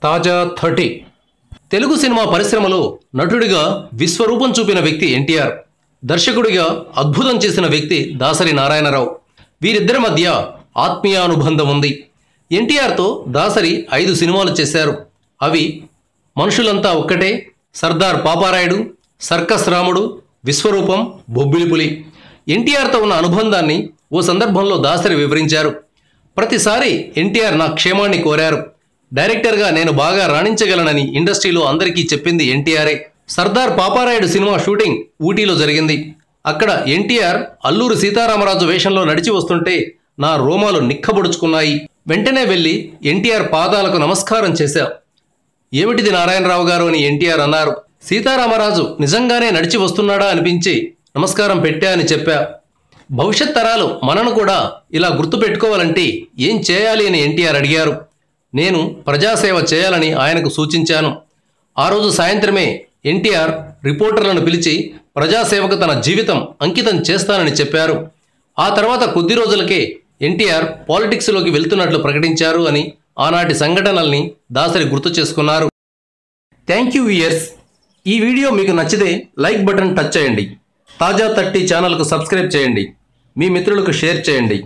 తాజా thirty Telugu cinema పరిశ్రమలో నటుడిగా విశ్వరూపం చూపిన వ్యక్తి ఎన్టీఆర్ దర్శకుడిగా అద్భుతం చేసిన వ్యక్తి దాసరి నారాయణరావు వీరిద్దరి మధ్య ఆత్మీయానుబంధం ఉంది ఎన్టీఆర్తో దాసరి ఐదు సినిమాలు చేశారు అవి మనుషులంతా ఒక్కటే సర్దార్ పాపారాయుడు సర్కస్ రాముడు విశ్వరూపం బొబ్బిలిపులి ఎన్టీఆర్తో ఉన్న అనుబంధాన్ని ఓ సందర్భంలో దాసరి వివరించారు ప్రతిసారి ఎన్టీఆర్ నా క్షేమాన్ని కోరారు డైరెక్టర్గా నేను బాగా రాణించగలనని ఇండస్ట్రీలో అందరికీ చెప్పింది ఎన్టీఆరే సర్దార్ పాపారాయుడు సినిమా షూటింగ్ ఊటీలో జరిగింది అక్కడ ఎన్టీఆర్ అల్లూరి సీతారామరాజు వేషంలో నడిచి వస్తుంటే నా రోమాలు నిక్కబొడుచుకున్నాయి వెంటనే వెళ్ళి ఎన్టీఆర్ పాదాలకు నమస్కారం చేశా ఏమిటిది నారాయణరావు గారు అని ఎన్టీఆర్ అన్నారు సీతారామరాజు నిజంగానే నడిచి వస్తున్నాడా అనిపించి నమస్కారం పెట్టా అని చెప్పా భవిష్యత్ తరాలు మనను కూడా ఇలా గుర్తుపెట్టుకోవాలంటే ఏం చేయాలి అని ఎన్టీఆర్ అడిగారు నేను ప్రజాసేవ చేయాలని ఆయనకు సూచించాను ఆ రోజు సాయంత్రమే ఎన్టీఆర్ రిపోర్టర్లను పిలిచి ప్రజాసేవకు తన జీవితం అంకితం చేస్తానని చెప్పారు ఆ తర్వాత కొద్ది రోజులకే ఎన్టీఆర్ పాలిటిక్స్లోకి వెళ్తున్నట్లు ప్రకటించారు అని ఆనాటి సంఘటనల్ని దాసరి గుర్తు చేసుకున్నారు థ్యాంక్ యూ ఇయర్స్ ఈ వీడియో మీకు నచ్చితే లైక్ బటన్ టచ్ చేయండి తాజా థర్టీ ఛానల్కు సబ్స్క్రైబ్ చేయండి మీ మిత్రులకు షేర్ చేయండి